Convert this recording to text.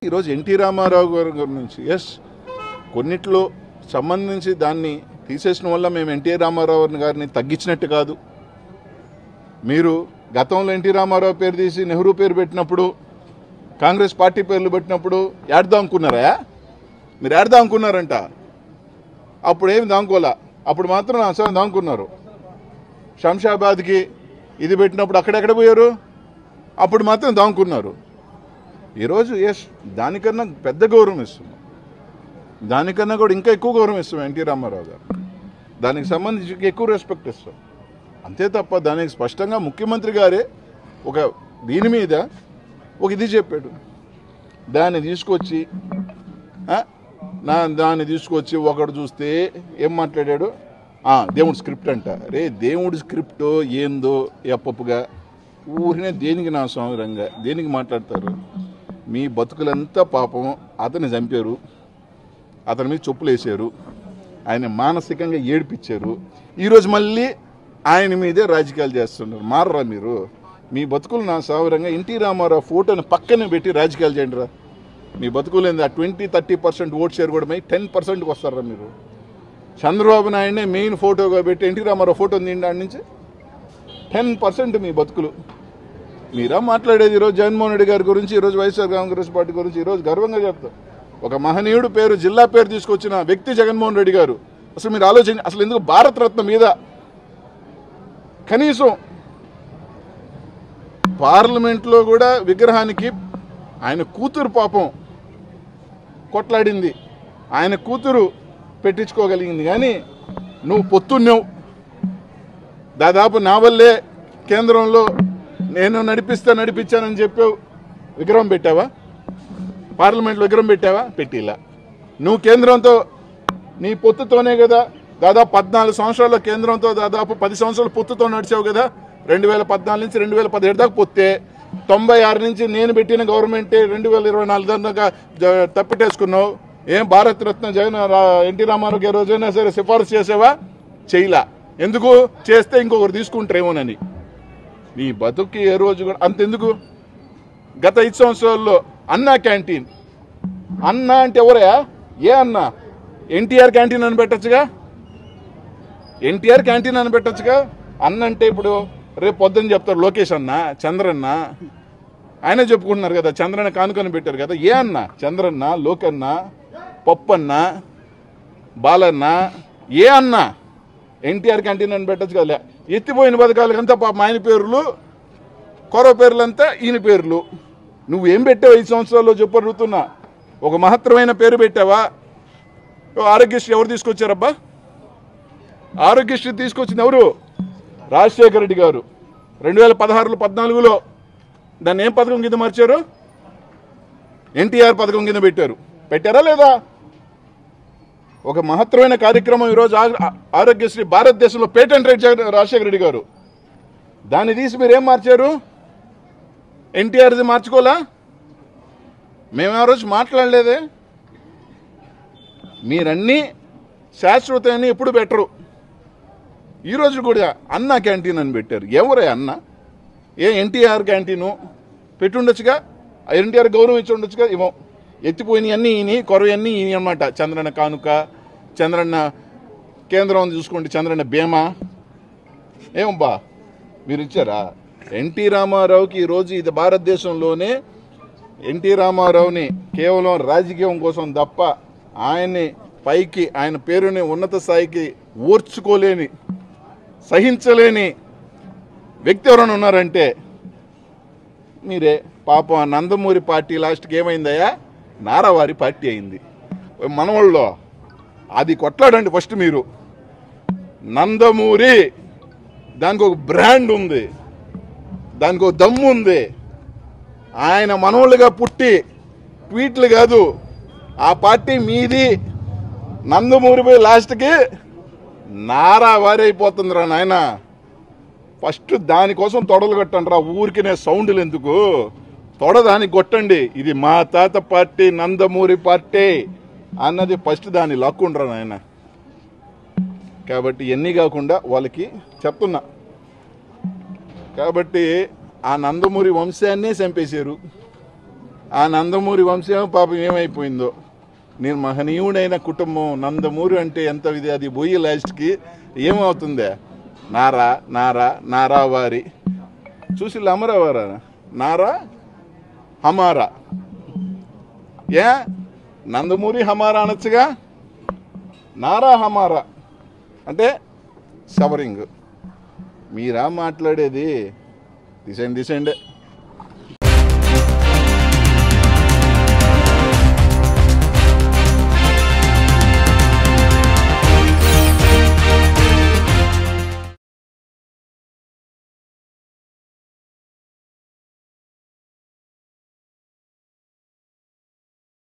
ఈరోజు ఎన్టీ రామారావు గారి గురించి ఎస్ కొన్నిట్లో సంబంధించి దాన్ని తీసేసిన వల్ల మేము ఎన్టీ రామారావు గారిని తగ్గించినట్టు కాదు మీరు గతంలో ఎన్టీ రామారావు పేరు తీసి నెహ్రూ పేరు పెట్టినప్పుడు కాంగ్రెస్ పార్టీ పేర్లు పెట్టినప్పుడు ఏడదాం అనుకున్నారా మీరు ఏడదాం అనుకున్నారంట అప్పుడు ఏమి దాంకోలా అప్పుడు మాత్రం అసలు దాంకున్నారు శంషాబాద్కి ఇది పెట్టినప్పుడు అక్కడెక్కడ పోయారు అప్పుడు మాత్రం దాంకున్నారు ఈరోజు ఎస్ దానికన్నా పెద్ద గౌరవం ఇస్తున్నాం దానికన్నా కూడా ఇంకా ఎక్కువ గౌరవం ఇస్తాం ఎన్టీ రామారావు గారు దానికి సంబంధించి ఇంకా ఎక్కువ రెస్పెక్ట్ ఇస్తాం అంతే తప్ప దానికి స్పష్టంగా ముఖ్యమంత్రి గారే ఒక దీని మీద ఒక ఇది చెప్పాడు దాన్ని తీసుకొచ్చి ఆ, నా దాన్ని తీసుకొచ్చి ఒకడు చూస్తే ఏం మాట్లాడాడు ఆ, దేవుడి స్క్రిప్ట్ అంట రే దేవుడి స్క్రిప్ట్ ఏందో ఎప్పప్పుగా ఊరినే దేనికి నా సౌరంగా దేనికి మాట్లాడతారు మీ బతుకులంతా పాపం అతన్ని చంపారు అతని మీద చెప్పులు వేసారు ఆయన మానసికంగా ఏడిపించారు ఈరోజు మళ్ళీ ఆయన మీదే రాజకీయాలు చేస్తున్నారు మారరా మీరు మీ బతుకులు నా సావరంగా ఎన్టీ రామారావు ఫోటోని పక్కన పెట్టి రాజకీయాలు చేయండి రా మీ బతుకులు ఏంది ఆ twenty thirty percent vote share కూడా మై టెన్ పర్సెంట్కి వస్తారా మీరు చంద్రబాబు నాయుడునే మెయిన్ ఫోటోగా పెట్టి ఎన్టీ రామారావు ఫోటో ఉంది దాని నుంచి టెన్ పర్సెంట్ మీ బతుకులు మీరా మాట్లాడేది ఈరోజు జగన్మోహన్ రెడ్డి గారి గురించి ఈరోజు వైఎస్ఆర్ కాంగ్రెస్ పార్టీ గురించి ఈరోజు గర్వంగా చెప్తాం ఒక మహనీయుడు పేరు జిల్లా పేరు తీసుకొచ్చిన వ్యక్తి జగన్మోహన్ రెడ్డి గారు అసలు మీరు ఆలోచన అసలు ఎందుకు భారతరత్న మీద కనీసం పార్లమెంట్లో కూడా విగ్రహానికి ఆయన కూతురు పాపం కొట్లాడింది ఆయన కూతురు పెట్టించుకోగలిగింది కానీ నువ్వు పొత్తున్నావు దాదాపు నా వల్లే కేంద్రంలో నేను నడిపిస్తా నడిపించానని చెప్పావు విగ్రహం పెట్టావా పార్లమెంట్లో విగ్రహం పెట్టావా పెట్టిలా నువ్వు కేంద్రంతో నీ పొత్తుతోనే కదా దాదాపు పద్నాలుగు సంవత్సరాల కేంద్రంతో దాదాపు పది సంవత్సరాలు పొత్తుతో నడిచావు కదా రెండు వేల పద్నాలుగు నుంచి రెండు వేల పదిహేడు దాకా పొత్తే తొంభై ఆరు నుంచి నేను పెట్టిన గవర్నమెంటే రెండు వేల ఇరవై నాలుగు దాకా జ- తప్పిటేసుకున్నావు ఏం భారత రత్న జగన్ రా- ఎన్టీ రామారావు ఏ రోజైనా సరే సిఫారసు చేసావా చేయలా ఎందుకు చేస్తే ఇంకొకరు తీసుకుంటారేమోనని నీ బతుక్కి ఏ రోజు కూడా అంతెందుకు గత ఐదు సంవత్సరాల్లో అన్నా క్యాంటీన్ అన్న అంటే ఎవరయా ఏ అన్న ఎన్టీఆర్ క్యాంటీన్ అని పెట్టచ్చుగా ఎన్టీఆర్ క్యాంటీన్ అని పెట్టచ్చుగా అన్న అంటే ఇప్పుడు రేపు పొద్దున్న చెప్తారు లోకేష్ అన్న చంద్రన్న ఆయన చెప్పుకుంటున్నారు కదా చంద్రన్న కానుకొని పెట్టారు కదా ఏ అన్న చంద్రన్న లోకన్న పప్పన్న బాలన్న ఏ అన్న ఎన్టీఆర్ క్యాంటీన్ అని పెట్టచ్చు కదా ఎత్తిపోయిన పథకాలకంతా పాపం ఆయన పేర్లు కొరవ పేర్లంతా ఈయన పేర్లు నువ్వేం పెట్టావు ఐదు సంవత్సరాల్లో చెప్పు అడుగుతున్నా ఒక మహత్తరమైన పేరు పెట్టావా ఓ ఆరోగ్యశ్రీ ఎవరు తీసుకొచ్చారబ్బా ఆరోగ్యశ్రీ తీసుకొచ్చింది ఎవరు రాజశేఖర రెడ్డి గారు రెండు వేల పదహారులో పద్నాలుగులో దాన్ని ఏం పథకం కింద మార్చారు ఎన్టీఆర్ పథకం కింద పెట్టారు పెట్టారా లేదా ఒక మహత్తరమైన కార్యక్రమం ఈరోజు ఆ- ఆరోగ్యశ్రీ భారతదేశంలో పేటెంట్ రైట్ జగన్ రాజశేఖర రెడ్డి గారు దాన్ని తీసి మీరు ఏం మార్చారు ఎన్టీఆర్ది మార్చుకోలా మేము ఆ రోజు మాట్లాడలేదే మీరన్నీ శాశ్వతమైన ఎప్పుడు పెట్టరు ఈరోజు కూడా అన్న క్యాంటీన్ అని పెట్టారు ఎవరే అన్న ఏ ఎన్టీఆర్ క్యాంటీను పెట్టుండొచ్చుగా ఆ ఎన్టీఆర్ గౌరవం ఇచ్చి ఉండొచ్చుగా ఇవ్వం ఎత్తిపోయినవన్నీ ఈయన కొరవన్నీ ఈయన అనమాట చంద్రన్న కానుక చంద్రన్న కేంద్రం చూసుకోండి చంద్రన్న బీమా ఏమబ్బా మీరు ఇచ్చారా ఎన్టీ రామారావుకి ఈరోజు ఇది భారతదేశంలోనే ఎన్టీ రామారావుని కేవలం రాజకీయం కోసం తప్ప ఆయన్ని పైకి ఆయన పేరుని ఉన్నత స్థాయికి ఓర్చుకోలేని సహించలేని వ్యక్తి ఎవరైనా ఉన్నారంటే మీరే పాపం ఆ నందమూరి పార్టీ లాస్ట్కి ఏమైందయ్యా నారావారి పార్టీ అయింది మనవాళ్ళలో అది కొట్లాడండి ఫస్ట్ మీరు నందమూరి దానికి ఒక బ్రాండ్ ఉంది దానికి ఒక దమ్ము ఉంది ఆయన మనోళ్ళుగా పుట్టి ట్వీట్లు కాదు ఆ పార్టీ మీది నందమూరి పోయి లాస్ట్కి నారా వారి అయిపోతుందిరా నాయన ఫస్ట్ దానికోసం తొడలు కొట్టండి రా ఊరికినే సౌండ్లు ఎందుకు తొడ దానికి కొట్టండి ఇది మా తాత పార్టీ నందమూరి పార్టీ అన్నది ఫస్ట్ దాన్ని లాక్కుండ్రా నాయన కాబట్టి ఎన్ని కాకుండా వాళ్ళకి చెప్తున్నా కాబట్టి ఆ నందమూరి వంశాన్నే చంపేశారు ఆ నందమూరి వంశం పాపం ఏమైపోయిందో నేను మహనీయుడైన కుటుంబం నందమూరి అంటే ఎంత ఇది అది పోయి లాస్ట్కి ఏమవుతుందే నారా నారా నారా వారి చూసి అమరావారా నారా హమారా ఏ నందమూరి హమారా అనొచ్చుగా నారా హమారా అంటే సవరింగ్ మీరా మాట్లాడేది దిశండి దిశండే